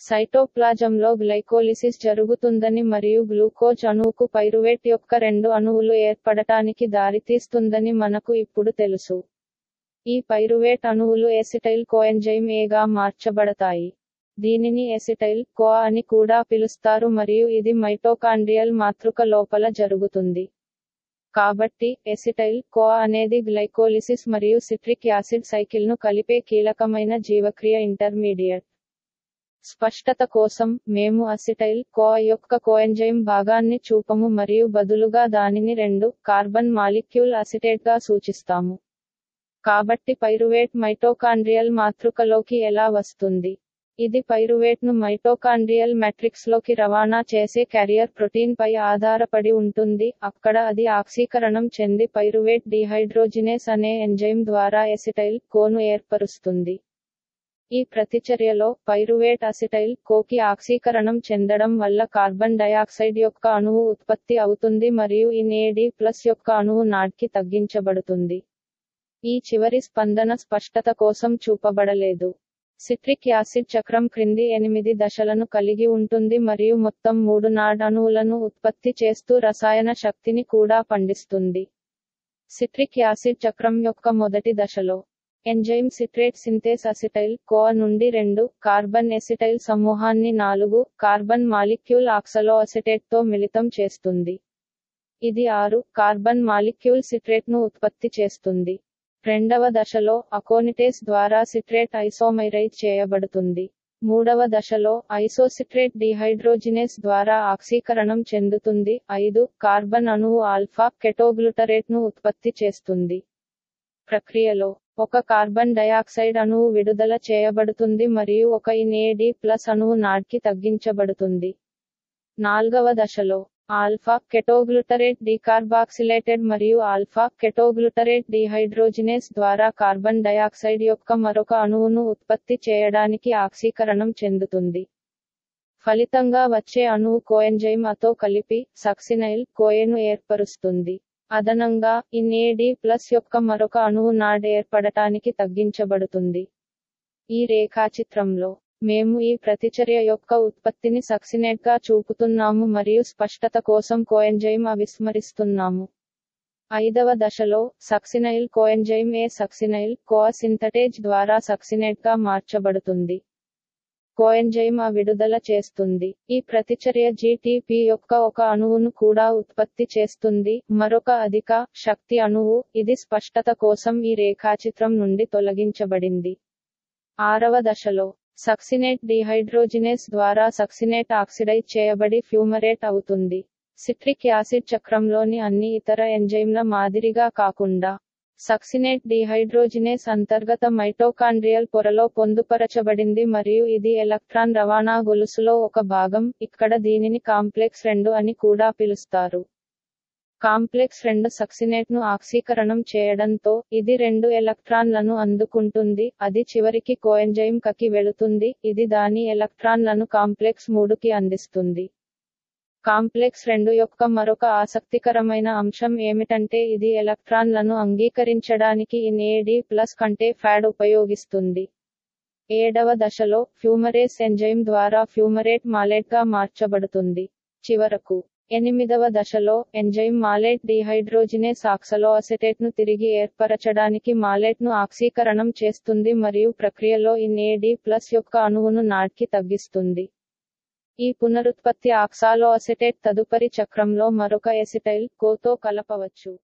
సైటోప్లాజంలో glycolysis జరుగుతుందని మరియు glucose అణువుకు పైరువేట్ యొక్క రెండు అణువులు ఏర్పడటానికి దారితీస్తుందని మనకు ఇప్పుడు తెలుసు ఈ పైరువేట్ అణువులు ఎసిటైల్ కోఎంజైమ్ ఏగా మార్చబడతాయి దీనిని ఎసిటైల్ కోఆ అని కూడా పిలుస్తారు మరియు ఇది మైటోకాండ్రియల్ మాతృక లోపల జరుగుతుంది కాబట్టి ఎసిటైల్ కోఆ అనేది గ్లైకోలిసిస్ మరియు సిట్రిక్ యాసిడ్ సైకిల్ను కలిపే కీలకమైన జీవక్రియ ఇంటర్మీడియట్ స్పష్టత కోసం మేము అసిటైల్ కోఆ యొక్క కోఎంజైమ్ భాగాన్ని చూపము మరియు బదులుగా దానిని రెండు కార్బన్ మాలిక్యూల్ అసిటేట్గా సూచిస్తాము కాబట్టి పైరువేట్ మైటోకాండ్రియల్ మాతృకలోకి ఎలా వస్తుంది ఇది పైరువేట్ను మైటోకాండ్రియల్ లోకి రవాణా చేసే క్యారియర్ ప్రోటీన్ పై ఆధారపడి ఉంటుంది అక్కడ అది ఆక్సీకరణం చెంది పైరువేట్ డిహైడ్రోజినేస్ అనే ఎంజైమ్ ద్వారా ఎసిటైల్ కోను ఏర్పరుస్తుంది ఈ ప్రతిచర్యలో పైరువేట్ అసిటైల్ కోకి ఆక్సీకరణం చెందడం వల్ల కార్బన్ డయాక్సైడ్ యొక్క అణువు ఉత్పత్తి అవుతుంది మరియు ఇన్ఏడి ప్లస్ యొక్క అణువు నాడ్కి తగ్గించబడుతుంది ఈ చివరి స్పందన స్పష్టత కోసం చూపబడలేదు సిట్రిక్ యాసిడ్ చక్రం క్రింది ఎనిమిది దశలను కలిగి ఉంటుంది మరియు మొత్తం మూడు నాడ్ అణువులను ఉత్పత్తి చేస్తూ రసాయన శక్తిని కూడా పండిస్తుంది సిట్రిక్ యాసిడ్ చక్రం యొక్క మొదటి దశలో enzyme citrate synthase acetyl CoA నుండి రెండు కార్బన్ ఎసిటైల్ సమూహాన్ని నాలుగు కార్బన్ మాలిక్యూల్ ఆక్సలో తో మిళితం చేస్తుంది ఇది ఆరు కార్బన్ మాలిక్యూల్ సిట్రేట్ను ఉత్పత్తి చేస్తుంది రెండవ దశలో అకోనిటేస్ ద్వారా సిట్రేట్ ఐసోమైరైజ్ చేయబడుతుంది మూడవ దశలో ఐసోసిట్రేట్ డిహైడ్రోజినేస్ ద్వారా ఆక్సీకరణం చెందుతుంది ఐదు కార్బన్ అణువు ఆల్ఫా కెటోగ్లుటరేట్ను ఉత్పత్తి చేస్తుంది ప్రక్రియలో ఒక కార్బన్ డయాక్సైడ్ అణువు విడుదల చేయబడుతుంది మరియు ఒక ఇన్ఏడి ప్లస్ అణువు నాడ్కి తగ్గించబడుతుంది నాల్గవ దశలో ఆల్ఫా కెటోగ్లుటరేట్ డీకార్బాక్సిలేటెడ్ మరియు ఆల్ఫా కెటోగ్లుటరేట్ డిహైడ్రోజినేస్ ద్వారా కార్బన్ డయాక్సైడ్ యొక్క మరొక అణువును ఉత్పత్తి చేయడానికి ఆక్సీకరణం చెందుతుంది ఫలితంగా వచ్చే అణువు కోఎంజైమ్ అతో కలిపి సక్సినైల్ కోయను ఏర్పరుస్తుంది అదనంగా ఇన్ఏడి ప్లస్ యొక్క మరొక అణువు నాడ్ ఏర్పడటానికి తగ్గించబడుతుంది ఈ రేఖాచిత్రంలో మేము ఈ ప్రతిచర్య యొక్క ఉత్పత్తిని సక్సినేట్గా చూపుతున్నాము మరియు స్పష్టత కోసం కోఎంజైమ్ అవిస్మరిస్తున్నాము ఐదవ దశలో succinyl coenzyme A succinyl CoA synthetase ద్వారా సక్సినేట్గా మార్చబడుతుంది కోఎంజైమ్ ఆ విడుదల చేస్తుంది ఈ ప్రతిచర్య జీటీపీ యొక్క ఒక అణువును కూడా ఉత్పత్తి చేస్తుంది మరొక అధిక శక్తి అణువు ఇది స్పష్టత కోసం ఈ రేఖాచిత్రం నుండి తొలగించబడింది ఆరవ దశలో సక్సినేట్ డిహైడ్రోజినేస్ ద్వారా సక్సినేట్ ఆక్సిడైజ్ చేయబడి ఫ్యూమరేట్ అవుతుంది సిట్రిక్ యాసిడ్ చక్రంలోని అన్ని ఇతర ఎంజైమ్ల మాదిరిగా కాకుండా సక్సినేట్ డిహైడ్రోజినేస్ అంతర్గత మైటోకాండ్రియల్ పొరలో పొందుపరచబడింది మరియు ఇది ఎలక్ట్రాన్ రవాణా గొలుసులో ఒక భాగం ఇక్కడ దీనిని కాంప్లెక్స్ రెండు అని కూడా పిలుస్తారు కాంప్లెక్స్ రెండు సక్సినేట్ను ఆక్సీకరణం చేయడంతో ఇది రెండు ఎలక్ట్రాన్లను అందుకుంటుంది అది చివరికి కోఎంజైమ్ కకి వెళుతుంది ఇది దాని ఎలక్ట్రాన్లను కాంప్లెక్స్ మూడుకి అందిస్తుంది కాంప్లెక్స్ రెండు యొక్క మరొక ఆసక్తికరమైన అంశం ఏమిటంటే ఇది ఎలక్ట్రాన్లను అంగీకరించడానికి ఇన్ఏడి ప్లస్ కంటే ఫ్యాడ్ ఉపయోగిస్తుంది ఏడవ దశలో ఫ్యూమరేస్ ఎంజైమ్ ద్వారా ఫ్యూమరేట్ మాలేట్గా మార్చబడుతుంది చివరకు ఎనిమిదవ దశలో ఎంజైమ్ మాలేట్ డిహైడ్రోజినేస్ ఆక్సలో ను తిరిగి ఏర్పరచడానికి మాలేట్ను ఆక్సీకరణం చేస్తుంది మరియు ప్రక్రియలో ఇన్ఏడి ప్లస్ యొక్క అణువును నాడ్కి తగ్గిస్తుంది ఈ పునరుత్పత్తి ఆక్సాలో అసెటేట్ తదుపరి చక్రంలో మరొక ఎసిటైల్ కోతో కలపవచ్చు